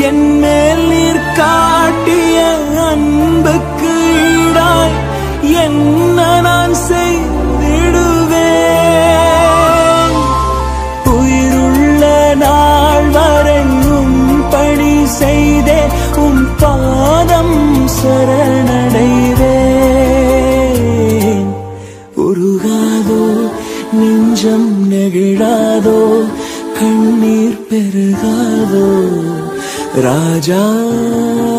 என் மேல் நீர் காட்டிய அன்புக்கு ஈடாய் என்ன நான் செய்திடுவேன் உயிருள்ள நாள் வரை உம் பணி செய்தே உம் பாதம் சரணடைவேன் உருகாதோ நெஞ்சம் நெகிழாதோ கண்ணீர் பெருகாதோ ராஜா